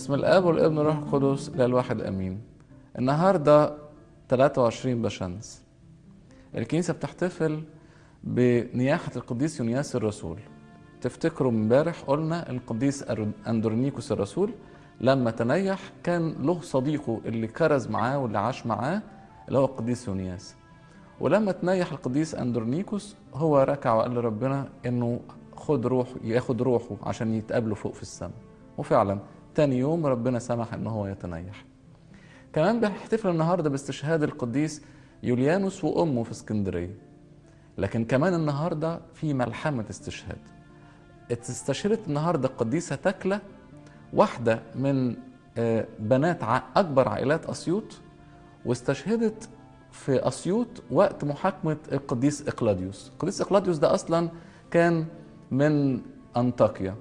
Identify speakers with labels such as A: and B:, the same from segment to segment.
A: بسم الاب والابن والروح القدس الاله الواحد امين النهارده 23 بشمس الكنيسه بتحتفل بنياحه القديس يونياس الرسول تفتكروا امبارح قلنا القديس اندرونيكوس الرسول لما تنيح كان له صديقه اللي كرز معاه واللي عاش معاه اللي هو القديس يونياس ولما تنيح القديس اندرونيكوس هو ركع وقال لربنا انه خد روح ياخد روحه عشان يتقابلوا فوق في السماء وفعلا تاني يوم ربنا سمح ان هو يتنيح كمان بنحتفل النهارده باستشهاد القديس يوليانوس وامه في اسكندريه لكن كمان النهارده في ملحمه استشهاد استشهدت النهارده القديسه تكله واحده من بنات اكبر عائلات اسيوط واستشهدت في اسيوط وقت محاكمه القديس اقلاديوس القديس اقلاديوس ده اصلا كان من انطاكيا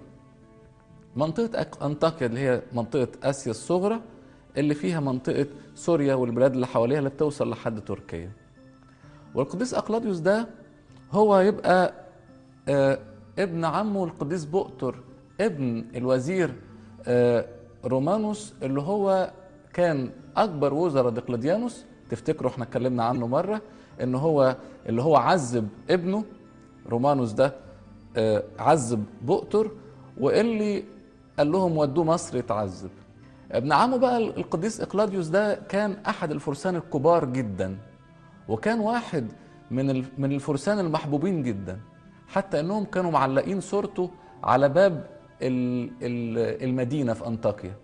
A: منطقة أنطاكيا اللي هي منطقة آسيا الصغرى اللي فيها منطقة سوريا والبلاد اللي حواليها اللي بتوصل لحد تركيا والقديس أقلاديوس ده هو يبقى آه ابن عمه القديس بؤتر ابن الوزير آه رومانوس اللي هو كان أكبر وزراء دقلديانوس تفتكروا احنا اتكلمنا عنه مرة ان هو اللي هو عذب ابنه رومانوس ده آه عذب بؤتر واللي قال لهم ودوه مصر يتعذب ابن عمه بقى القديس اقلاديوس ده كان احد الفرسان الكبار جدا وكان واحد من من الفرسان المحبوبين جدا حتى انهم كانوا معلقين صورته على باب المدينه في انطاكيا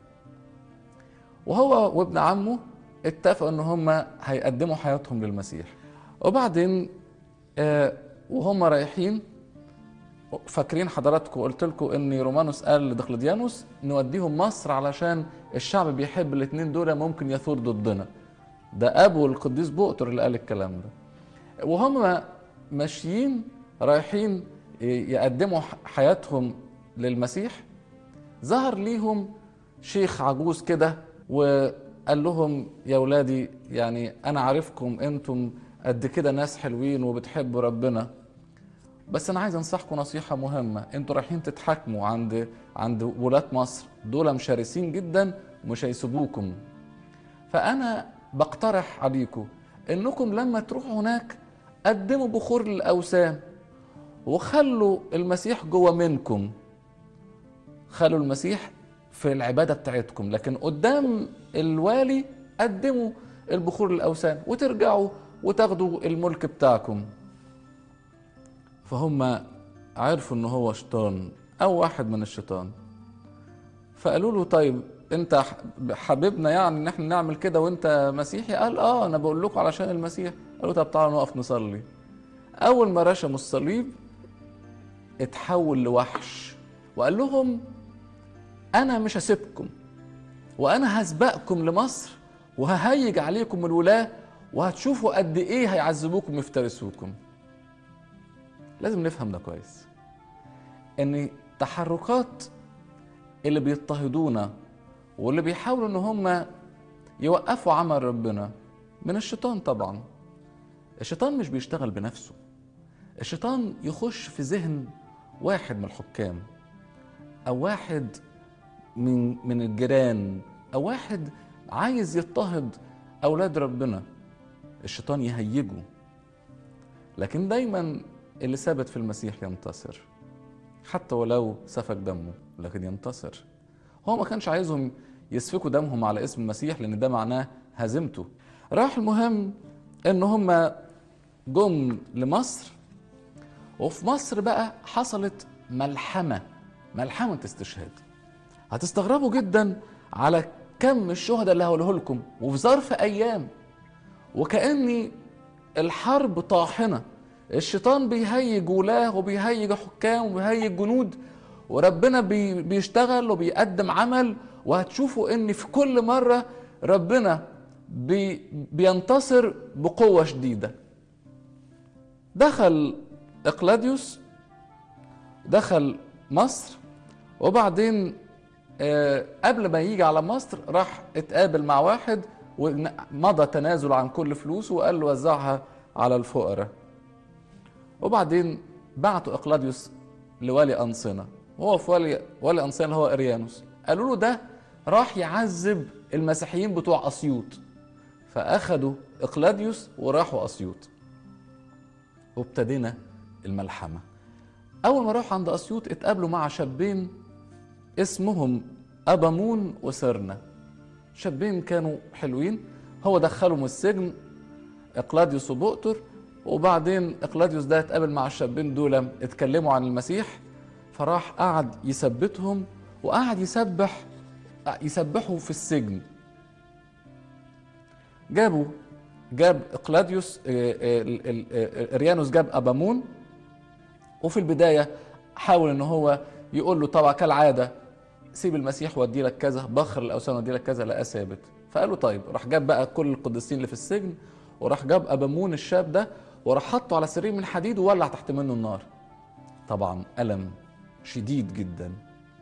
A: وهو وابن عمه اتفقوا ان هم هيقدموا حياتهم للمسيح وبعدين آه وهم رايحين فاكرين حضراتكم قلت لكم ان رومانوس قال لدقلديانوس نوديهم مصر علشان الشعب بيحب الاثنين دول ممكن يثور ضدنا ده ابو القديس بؤتر اللي قال الكلام ده وهم ماشيين رايحين يقدموا حياتهم للمسيح ظهر ليهم شيخ عجوز كده وقال لهم يا ولادي يعني انا عارفكم انتم قد كده ناس حلوين وبتحبوا ربنا بس انا عايز انصحكم نصيحه مهمه انتوا رايحين تتحاكموا عند عند ولاة مصر دول مشرسين جدا ومش هيسيبوكم فانا بقترح عليكم انكم لما تروحوا هناك قدموا بخور للاوثان وخلوا المسيح جوه منكم خلوا المسيح في العباده بتاعتكم لكن قدام الوالي قدموا البخور للاوثان وترجعوا وتاخدوا الملك بتاعكم فهم عرفوا ان هو شيطان او واحد من الشيطان فقالوا له طيب انت حبيبنا يعني ان احنا نعمل كده وانت مسيحي قال اه انا بقول لكم علشان المسيح قالوا طب تعالوا نقف نصلي اول ما رشموا الصليب اتحول لوحش وقال لهم انا مش هسيبكم وانا هسبقكم لمصر وههيج عليكم الولاه وهتشوفوا قد ايه هيعذبوكم ويفترسوكم لازم نفهم ده كويس ان تحركات اللي بيضطهدونا واللي بيحاولوا ان هم يوقفوا عمل ربنا من الشيطان طبعا الشيطان مش بيشتغل بنفسه الشيطان يخش في ذهن واحد من الحكام او واحد من من الجيران او واحد عايز يضطهد اولاد ربنا الشيطان يهيجه لكن دايما اللي ثابت في المسيح ينتصر حتى ولو سفك دمه لكن ينتصر هو ما كانش عايزهم يسفكوا دمهم على اسم المسيح لان ده معناه هزيمته راح المهم ان هم جم لمصر وفي مصر بقى حصلت ملحمه ملحمه استشهاد هتستغربوا جدا على كم الشهداء اللي هقوله لكم وفي ظرف ايام وكاني الحرب طاحنه الشيطان بيهيج ولاه وبيهيج حكام وبيهيج جنود وربنا بي بيشتغل وبيقدم عمل وهتشوفوا ان في كل مره ربنا بي بينتصر بقوه شديده دخل اقلاديوس دخل مصر وبعدين آه قبل ما يجي على مصر راح اتقابل مع واحد ومضى تنازل عن كل فلوسه وقال له وزعها على الفقراء وبعدين بعتوا اقلاديوس لوالي انصنه وهو في والي والي انصنه اللي هو اريانوس قالوا له ده راح يعذب المسيحيين بتوع اسيوط فاخدوا اقلاديوس وراحوا اسيوط وابتدينا الملحمه اول ما راحوا عند اسيوط اتقابلوا مع شابين اسمهم ابامون وسرنا شابين كانوا حلوين هو دخلهم السجن اقلاديوس وبؤتر وبعدين اقلاديوس ده اتقابل مع الشابين دول اتكلموا عن المسيح فراح قعد يثبتهم وقعد يسبح يسبحوا في السجن جابوا جاب اقلاديوس اريانوس جاب ابامون وفي البدايه حاول ان هو يقول له طبعا كالعاده سيب المسيح وادي لك كذا بخر الاوثان وادي لك كذا لقاه ثابت فقال له طيب راح جاب بقى كل القديسين اللي في السجن وراح جاب ابامون الشاب ده وراح حطه على سرير من حديد وولع تحت منه النار طبعا الم شديد جدا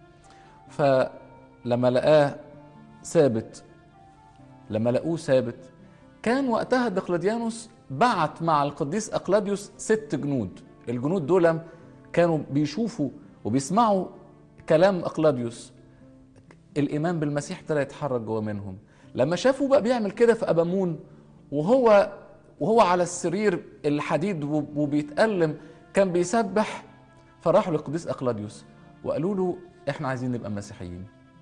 A: فلما لقاه ثابت لما لقوه ثابت كان وقتها دقلديانوس بعت مع القديس اقلاديوس ست جنود الجنود دول كانوا بيشوفوا وبيسمعوا كلام اقلاديوس الايمان بالمسيح ابتدى يتحرك جوه منهم لما شافوا بقى بيعمل كده في ابامون وهو وهو على السرير الحديد وبيتألم كان بيسبح فراحوا للقديس اقلاديوس وقالوا له احنا عايزين نبقى مسيحيين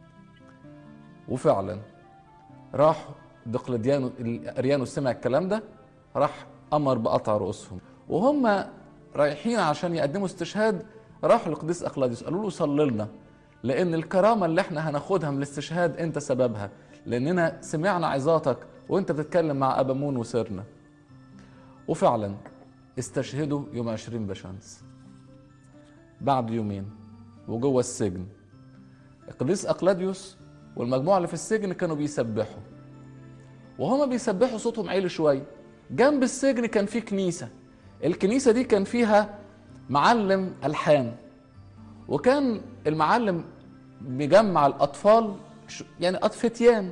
A: وفعلا راح دقلديانوس اريانوس سمع الكلام ده راح امر بقطع رؤوسهم وهم رايحين عشان يقدموا استشهاد راحوا للقديس اقلاديوس قالوا له صلي لنا لان الكرامه اللي احنا هناخدها من الاستشهاد انت سببها لاننا سمعنا عظاتك وانت بتتكلم مع ابامون وسرنا وفعلا استشهدوا يوم 20 بشمس بعد يومين وجوه السجن القديس اقلاديوس والمجموعه اللي في السجن كانوا بيسبحوا وهما بيسبحوا صوتهم عالي شويه جنب السجن كان في كنيسه الكنيسه دي كان فيها معلم الحان وكان المعلم بيجمع الاطفال يعني فتيان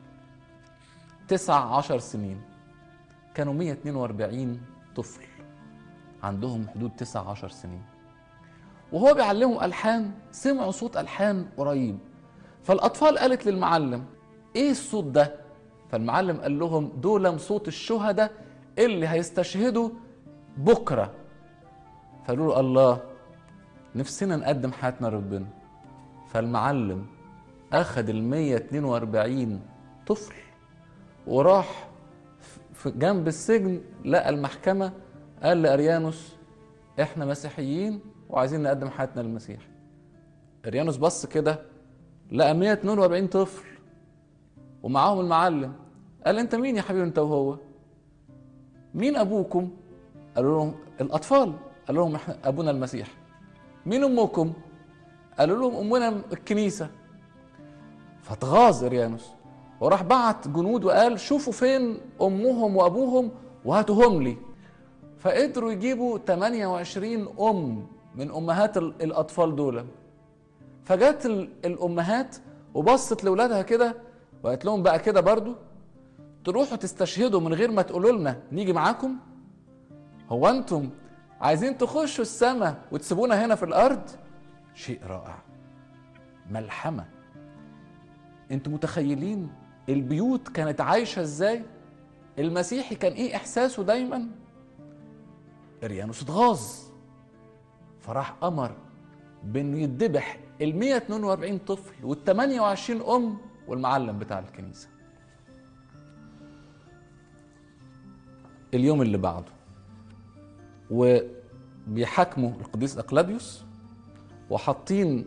A: تسع عشر سنين كانوا 142 طفل عندهم حدود تسع عشر سنين وهو بيعلمهم ألحان سمعوا صوت ألحان قريب فالأطفال قالت للمعلم إيه الصوت ده؟ فالمعلم قال لهم دول صوت الشهداء اللي هيستشهدوا بكرة فقالوا له الله نفسنا نقدم حياتنا لربنا فالمعلم أخذ ال 142 طفل وراح في جنب السجن لقى المحكمة قال لأريانوس احنا مسيحيين وعايزين نقدم حياتنا للمسيح اريانوس بص كده لقى 142 طفل ومعاهم المعلم قال انت مين يا حبيبي انت وهو مين ابوكم قالوا لهم الاطفال قال لهم احنا ابونا المسيح مين امكم قالوا لهم امنا الكنيسه فاتغاظ اريانوس وراح بعت جنود وقال شوفوا فين امهم وابوهم وهاتوهم لي فقدروا يجيبوا 28 ام من امهات الاطفال دول فجت الامهات وبصت لاولادها كده وقالت لهم بقى كده برضو تروحوا تستشهدوا من غير ما تقولوا لنا نيجي معاكم هو انتم عايزين تخشوا السماء وتسيبونا هنا في الارض شيء رائع ملحمه انتوا متخيلين البيوت كانت عايشه ازاي المسيحي كان ايه احساسه دايما اريانوس اتغاظ فراح امر بانه يذبح ال 142 طفل وال 28 ام والمعلم بتاع الكنيسه اليوم اللي بعده وبيحاكموا القديس اقلاديوس وحاطين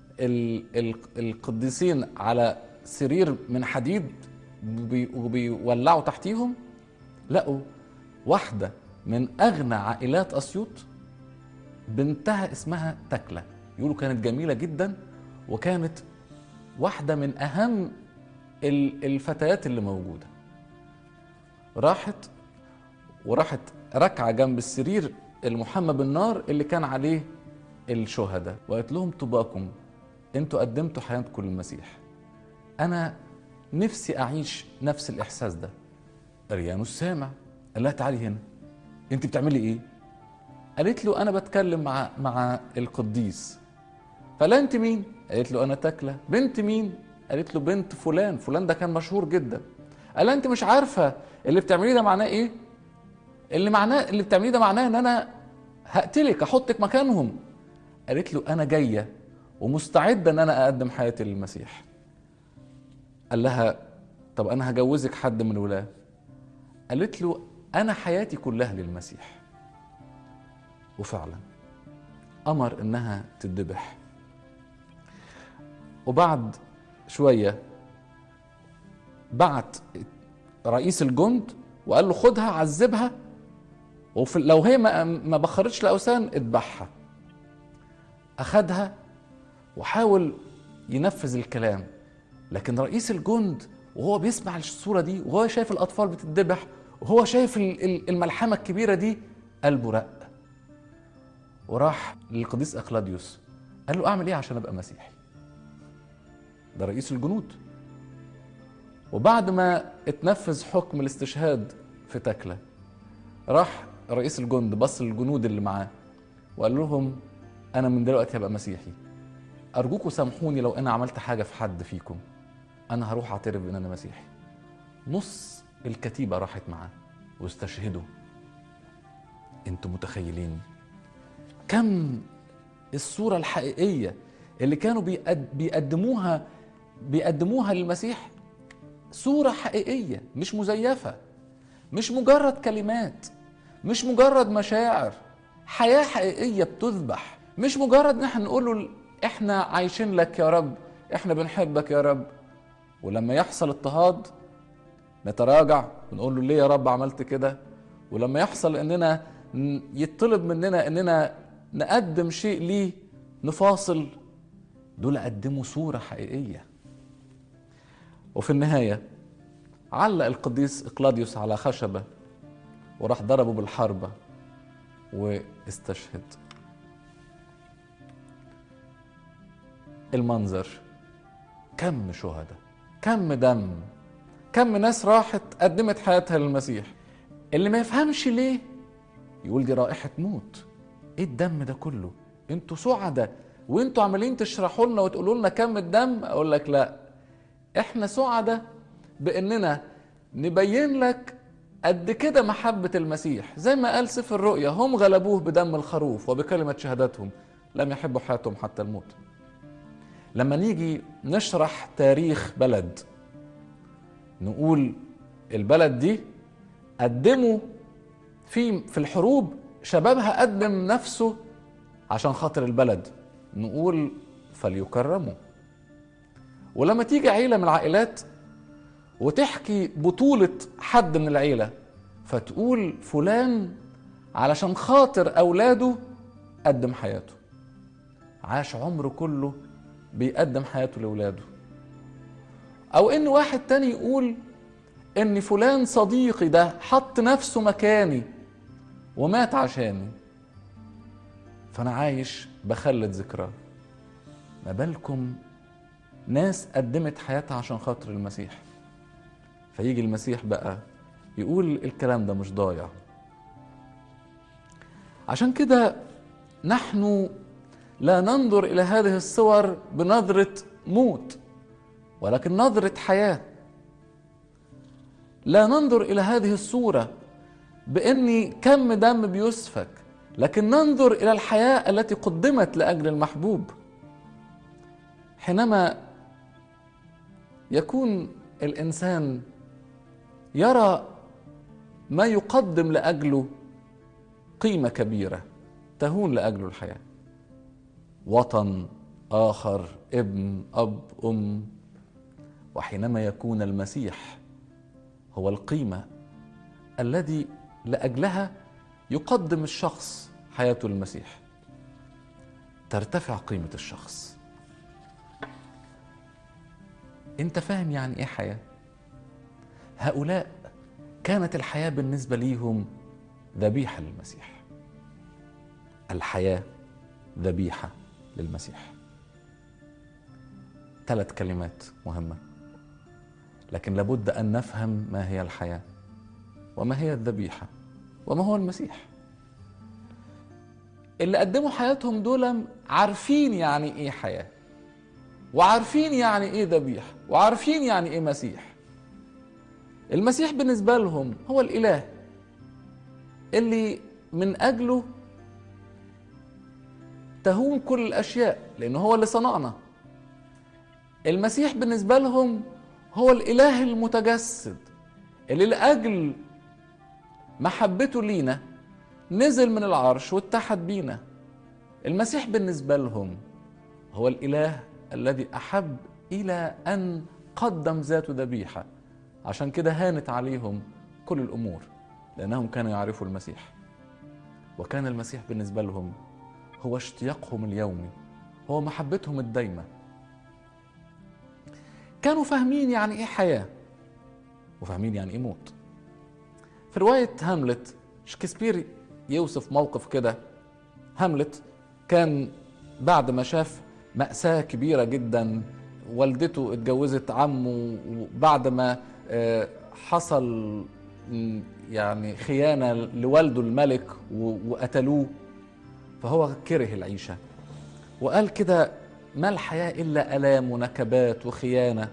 A: القديسين على سرير من حديد وبيولعوا تحتيهم لقوا واحدة من أغنى عائلات أسيوط بنتها اسمها تكلة يقولوا كانت جميلة جدا وكانت واحدة من أهم الفتيات اللي موجودة راحت وراحت ركعة جنب السرير المحمى بالنار اللي كان عليه الشهداء وقالت لهم طباكم انتوا قدمتوا حياتكم للمسيح انا نفسي اعيش نفس الاحساس ده اريانوس سامع قال لها تعالي هنا انت بتعملي ايه قالت له انا بتكلم مع مع القديس فلا انت مين قالت له انا تكله بنت مين قالت له بنت فلان فلان ده كان مشهور جدا قال لها انت مش عارفه اللي بتعمليه ده معناه ايه اللي معناه اللي بتعمليه ده معناه ان انا هقتلك احطك مكانهم قالت له انا جايه ومستعده ان انا اقدم حياتي للمسيح قال لها طب انا هجوزك حد من الولاد قالت له انا حياتي كلها للمسيح وفعلا امر انها تذبح وبعد شويه بعت رئيس الجند وقال له خدها عذبها وفي لو هي ما ما بخرتش الاوثان اذبحها اخدها وحاول ينفذ الكلام لكن رئيس الجند وهو بيسمع الصوره دي وهو شايف الاطفال بتتذبح وهو شايف الملحمه الكبيره دي قلبه رق وراح للقديس اقلاديوس قال له اعمل ايه عشان ابقى مسيحي ده رئيس الجنود وبعد ما اتنفذ حكم الاستشهاد في تكلة راح رئيس الجند بص للجنود اللي معاه وقال لهم انا من دلوقتي هبقى مسيحي ارجوكم سامحوني لو انا عملت حاجه في حد فيكم انا هروح اعترف بان انا مسيحي نص الكتيبه راحت معاه واستشهدوا انتوا متخيلين كم الصوره الحقيقيه اللي كانوا بيقدموها بيقدموها للمسيح صوره حقيقيه مش مزيفه مش مجرد كلمات مش مجرد مشاعر حياه حقيقيه بتذبح مش مجرد ان احنا نقول له احنا عايشين لك يا رب احنا بنحبك يا رب ولما يحصل اضطهاد نتراجع ونقول له ليه يا رب عملت كده ولما يحصل اننا يطلب مننا اننا نقدم شيء ليه نفاصل دول قدموا صورة حقيقية وفي النهاية علق القديس إقلاديوس على خشبة وراح ضربه بالحربة واستشهد المنظر كم شهداء كم دم كم ناس راحت قدمت حياتها للمسيح اللي ما يفهمش ليه يقول دي رائحة موت ايه الدم ده كله انتوا سعداء وانتوا عمالين تشرحوا لنا وتقولوا لنا كم الدم اقول لك لا احنا سعداء باننا نبين لك قد كده محبة المسيح زي ما قال سفر الرؤيا هم غلبوه بدم الخروف وبكلمة شهادتهم لم يحبوا حياتهم حتى الموت لما نيجي نشرح تاريخ بلد نقول البلد دي قدموا في في الحروب شبابها قدم نفسه عشان خاطر البلد نقول فليكرموا ولما تيجي عيلة من العائلات وتحكي بطولة حد من العيلة فتقول فلان علشان خاطر أولاده قدم حياته عاش عمره كله بيقدم حياته لأولاده أو إن واحد تاني يقول إن فلان صديقي ده حط نفسه مكاني ومات عشاني فأنا عايش بخلد ذكراه ما بالكم ناس قدمت حياتها عشان خاطر المسيح فيجي المسيح بقى يقول الكلام ده مش ضايع عشان كده نحن لا ننظر الى هذه الصور بنظره موت ولكن نظره حياه لا ننظر الى هذه الصوره باني كم دم بيسفك لكن ننظر الى الحياه التي قدمت لاجل المحبوب حينما يكون الانسان يرى ما يقدم لاجله قيمه كبيره تهون لاجله الحياه وطن اخر ابن اب ام وحينما يكون المسيح هو القيمه الذي لاجلها يقدم الشخص حياته للمسيح ترتفع قيمه الشخص انت فاهم يعني ايه حياه هؤلاء كانت الحياه بالنسبه ليهم ذبيحه للمسيح الحياه ذبيحه للمسيح ثلاث كلمات مهمه لكن لابد ان نفهم ما هي الحياه وما هي الذبيحه وما هو المسيح اللي قدموا حياتهم دول عارفين يعني ايه حياه وعارفين يعني ايه ذبيح وعارفين يعني ايه مسيح المسيح بالنسبة لهم هو الإله اللي من أجله تهون كل الأشياء لأنه هو اللي صنعنا المسيح بالنسبة لهم هو الإله المتجسد اللي لأجل محبته لينا نزل من العرش واتحد بينا المسيح بالنسبة لهم هو الإله الذي أحب إلى أن قدم ذاته ذبيحة عشان كده هانت عليهم كل الأمور لأنهم كانوا يعرفوا المسيح وكان المسيح بالنسبة لهم هو اشتياقهم اليومي هو محبتهم الدايمة كانوا فاهمين يعني ايه حياة وفاهمين يعني ايه موت في رواية هاملت شكسبير يوصف موقف كده هاملت كان بعد ما شاف مأساة كبيرة جدا والدته اتجوزت عمه وبعد ما حصل يعني خيانة لوالده الملك وقتلوه فهو كره العيشة وقال كده ما الحياة إلا ألام ونكبات وخيانة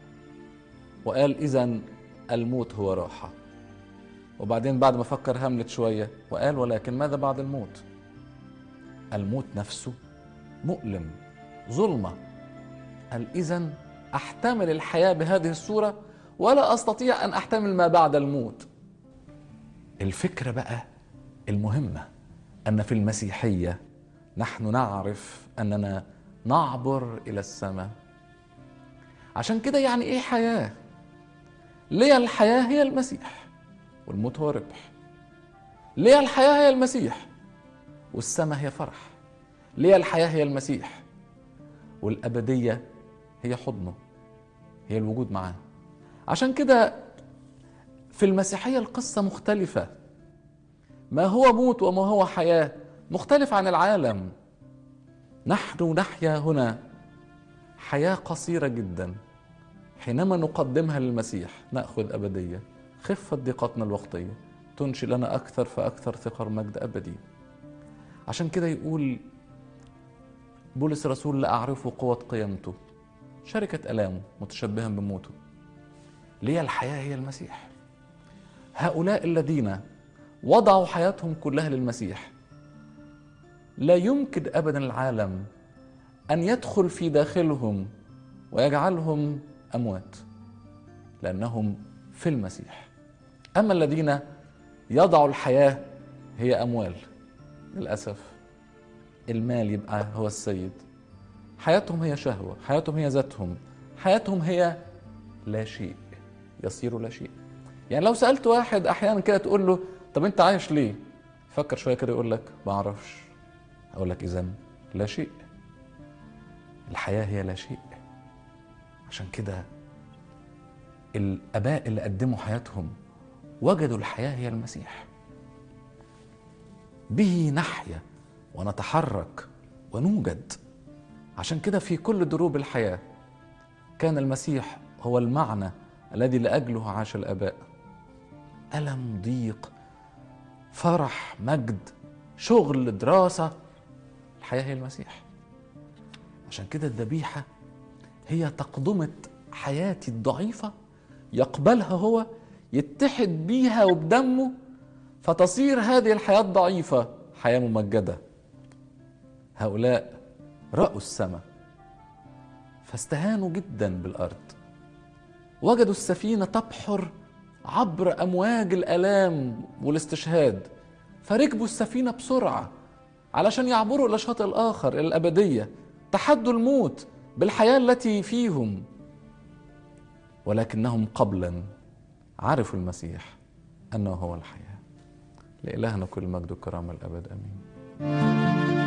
A: وقال إذا الموت هو راحة وبعدين بعد ما فكر هاملت شوية وقال ولكن ماذا بعد الموت الموت نفسه مؤلم ظلمة قال إذا أحتمل الحياة بهذه الصورة ولا أستطيع أن أحتمل ما بعد الموت الفكرة بقى المهمة أن في المسيحية نحن نعرف أننا نعبر إلى السماء عشان كده يعني إيه حياة؟ ليه الحياة هي المسيح والموت هو ربح ليه الحياة هي المسيح والسماء هي فرح ليه الحياة هي المسيح والأبدية هي حضنه هي الوجود معاه عشان كده في المسيحية القصة مختلفة ما هو موت وما هو حياة مختلف عن العالم نحن نحيا هنا حياة قصيرة جدا حينما نقدمها للمسيح نأخذ أبدية خفة ضيقتنا الوقتية تنشي لنا أكثر فأكثر ثقر مجد أبدي عشان كده يقول بولس الرسول لا أعرف قوة قيامته شركة ألامه متشبها بموته ليه الحياة هي المسيح هؤلاء الذين وضعوا حياتهم كلها للمسيح لا يمكن ابدا العالم ان يدخل في داخلهم ويجعلهم اموات لانهم في المسيح اما الذين يضعوا الحياه هي اموال للاسف المال يبقى هو السيد حياتهم هي شهوه حياتهم هي ذاتهم حياتهم هي لا شيء يصير لا شيء يعني لو سالت واحد احيانا كده تقول له طب انت عايش ليه فكر شويه كده يقول لك ما اعرفش اقول لك اذا لا شيء الحياه هي لا شيء عشان كده الاباء اللي قدموا حياتهم وجدوا الحياه هي المسيح به نحيا ونتحرك ونوجد عشان كده في كل دروب الحياه كان المسيح هو المعنى الذي لاجله عاش الاباء الم ضيق فرح مجد شغل دراسه الحياه هي المسيح عشان كده الذبيحه هي تقدمه حياتي الضعيفه يقبلها هو يتحد بيها وبدمه فتصير هذه الحياه الضعيفه حياه ممجده هؤلاء راوا السماء فاستهانوا جدا بالارض وجدوا السفينه تبحر عبر امواج الالام والاستشهاد فركبوا السفينه بسرعه علشان يعبروا الى الشاطئ الاخر الى الابديه تحدوا الموت بالحياه التي فيهم ولكنهم قبلا عرفوا المسيح انه هو الحياه لالهنا كل مجد وكرامه الابد امين